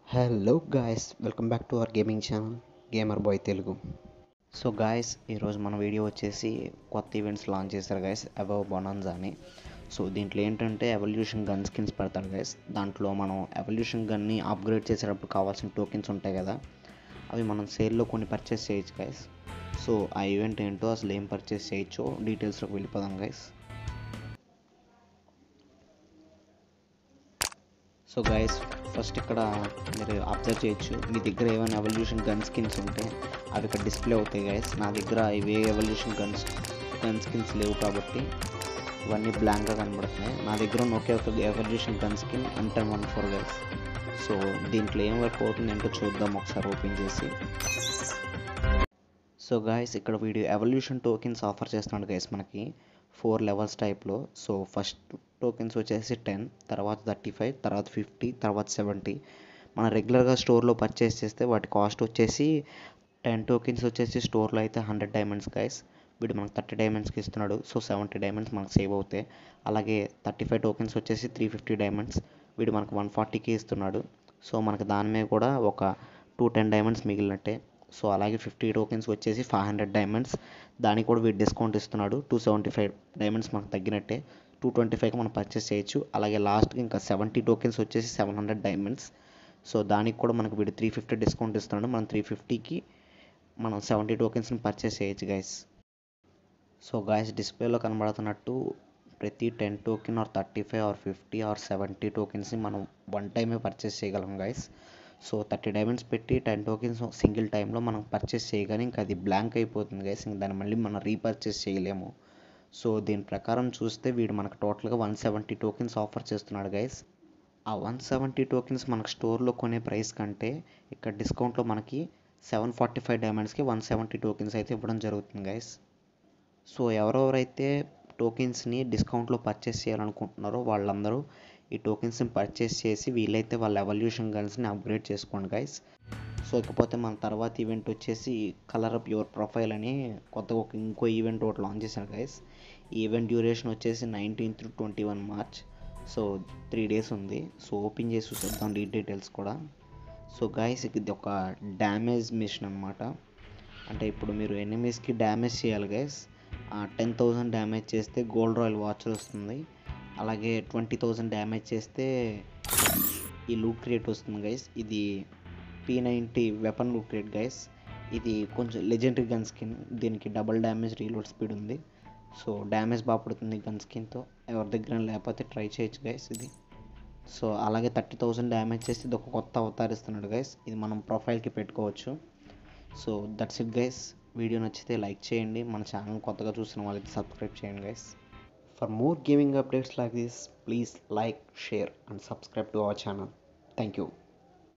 hello guys welcome back to our gaming channel gamer boy Telugu so guys ఈరోజు మన video వచ్చేసి కొత్త events launch చేశారు గాయస్ అబవ్ బొనాన్జా అని సో దీంట్లో ఏంటంటే ఎవల్యూషన్ గన్ స్కిన్స్ పెడతాడు గాయస్ దాంట్లో మనం ఎవల్యూషన్ గన్ని అప్గ్రేడ్ చేసేటప్పుడు కావాల్సిన టోకెన్స్ ఉంటాయి కదా అవి మనం సేల్లో కొన్ని పర్చేస్ చేయొచ్చు గాయస్ సో ఆ ఈవెంట్ ఏంటో అసలు ఏం పర్చేస్ చేయొచ్చో డీటెయిల్స్లోకి వెళ్ళిపోదాం గాయస్ సో గైస్ ఫస్ట్ ఇక్కడ మీరు అబ్జర్వ్ చేయొచ్చు మీ దగ్గర ఏమైనా ఎవల్యూషన్ గన్ స్కిన్స్ ఉంటే అవి ఇక్కడ డిస్ప్లే అవుతాయి గైస్ నా దగ్గర ఇవే ఎవల్యూషన్ గన్స్ గన్ స్కిన్స్ లేవు కాబట్టి ఇవన్నీ బ్లాంక్గా కనబడుతున్నాయి నా దగ్గర ఉన్న ఒకే ఒక evolution gun skin enter one four guys so దీంట్లో ఏం వర్క్ అవుతుంది ఏంటో చూద్దాం ఒకసారి ఓపెన్ చేసి సో గాయస్ ఇక్కడ వీడియో ఎవల్యూషన్ టోకెన్స్ ఆఫర్ చేస్తున్నాడు గైస్ మనకి ఫోర్ లెవెల్స్ టైప్లో సో ఫస్ట్ టోకెన్స్ వచ్చేసి టెన్ తర్వాత థర్టీ ఫైవ్ తర్వాత ఫిఫ్టీ తర్వాత సెవెంటీ మన రెగ్యులర్గా స్టోర్లో పర్చేస్ చేస్తే వాటి కాస్ట్ వచ్చేసి టెన్ టోకెన్స్ వచ్చేసి స్టోర్లో అయితే హండ్రెడ్ డైమండ్స్ గైస్ వీడు మనకు థర్టీ డైమండ్స్కి ఇస్తున్నాడు సో సెవెంటీ డైమండ్స్ మనకు సేవ్ అవుతాయి అలాగే థర్టీ ఫైవ్ టోకెన్స్ వచ్చేసి త్రీ ఫిఫ్టీ డైమండ్స్ వీడు మనకు వన్ ఫార్టీకి ఇస్తున్నాడు సో మనకు దాని మీద కూడా ఒక టూ టెన్ డైమండ్స్ మిగిలినట్టే సో అలాగే ఫిఫ్టీ టోకెన్స్ వచ్చేసి ఫైవ్ హండ్రెడ్ డైమండ్స్ దానికి కూడా వీడు డిస్కౌంట్ ఇస్తున్నాడు టూ సెవెంటీ ఫైవ్ డైమండ్స్ మనకు తగ్గినట్టే టూ ట్వంటీ ఫైవ్కి మనం పర్చేస్ చేయొచ్చు అలాగే లాస్ట్కి ఇంకా సెవెంటీ టోకెన్స్ వచ్చేసి సెవెన్ హండ్రెడ్ డైమండ్స్ సో దానికి కూడా మనకు వీడు త్రీ ఫిఫ్టీ డిస్కౌంట్ ఇస్తున్నాడు మనం త్రీ ఫిఫ్టీకి మనం సెవెంటీ టోకెన్స్ని పర్చేస్ చేయొచ్చు గైస్ సో గాయస్ డిస్ప్లేలో కనబడుతున్నట్టు ప్రతి ten token or thirty five or fifty or seventy టోకెన్స్ని మనం వన్ టైమే పర్చేస్ చేయగలం గైస్ సో థర్టీ డైమండ్స్ పెట్టి టెన్ టోకెన్స్ సింగిల్ టైంలో మనం పర్చేస్ చేయగానే ఇంకా అది బ్లాంక్ అయిపోతుంది గైస్ ఇంక దాన్ని మళ్ళీ మనం రీపర్చేస్ చేయలేము సో దీని ప్రకారం చూస్తే వీడు మనకు టోటల్గా వన్ సెవెంటీ టోకెన్స్ ఆఫర్ చేస్తున్నాడు గైస్ ఆ వన్ సెవెంటీ టోకెన్స్ మనకు స్టోర్లో కొనే ప్రైస్ కంటే ఇక్కడ డిస్కౌంట్లో మనకి సెవెన్ ఫార్టీ ఫైవ్ డైమండ్స్కి వన్ సెవెంటీ టోకెన్స్ అయితే ఇవ్వడం జరుగుతుంది గైస్ సో ఎవరెవరైతే టోకెన్స్ని డిస్కౌంట్లో పర్చేస్ చేయాలనుకుంటున్నారో వాళ్ళందరూ ఈ టోకెన్స్ని పర్చేస్ చేసి వీలైతే వాళ్ళ ఎవల్యూషన్ గన్స్ని అప్గ్రేడ్ చేసుకోండి గైస్ సో ఇకపోతే మన తర్వాత ఈవెంట్ వచ్చేసి కలర్ అప్ యువర్ ప్రొఫైల్ అని కొత్తగా ఒక ఇంకో ఈవెంట్ ఒకటి లాంచ్ చేశారు గైస్ ఈ ఈవెంట్ డ్యూరేషన్ వచ్చేసి nineteenth to twenty one March so three days ఉంది సో ఓపెన్ చేసి చూద్దాం డీ డీటెయిల్స్ కూడా సో గైస్ ఇది ఒక డ్యామేజ్ మిషన్ అనమాట అంటే ఇప్పుడు మీరు ఎనిమీస్కి డ్యామేజ్ చేయాలి గైస్ టెన్ థౌజండ్ డ్యామేజ్ చేస్తే గోల్డ్ రాయల్ వాచ్ వస్తుంది అలాగే ట్వంటీ థౌజండ్ డ్యామేజ్ చేస్తే ఈ లూట్ క్రియేట్ వస్తుంది గైస్ ఇది P ninety weapon loot crate guys ఇది కొంచెం లెజెండరీ గన్ స్కిన్ దీనికి డబల్ డ్యామేజ్ రీలోడ్ స్పీడ్ ఉంది సో డ్యామేజ్ బాగా పడుతుంది గన్ స్కిన్తో ఎవరి దగ్గర లేకపోతే ట్రై చేయొచ్చు గైస్ ఇది సో అలాగే థర్టీ థౌజండ్ డ్యామేజ్ చేస్తే ఇది ఒక కొత్త అవతారిస్తున్నాడు గైస్ ఇది మనం ప్రొఫైల్కి పెట్టుకోవచ్చు so that's it guys video నచ్చితే లైక్ చేయండి మన ఛానల్ కొత్తగా చూసిన వాళ్ళకి సబ్స్క్రైబ్ చేయండి guys for more gaming updates like this please like share and subscribe to our channel thank you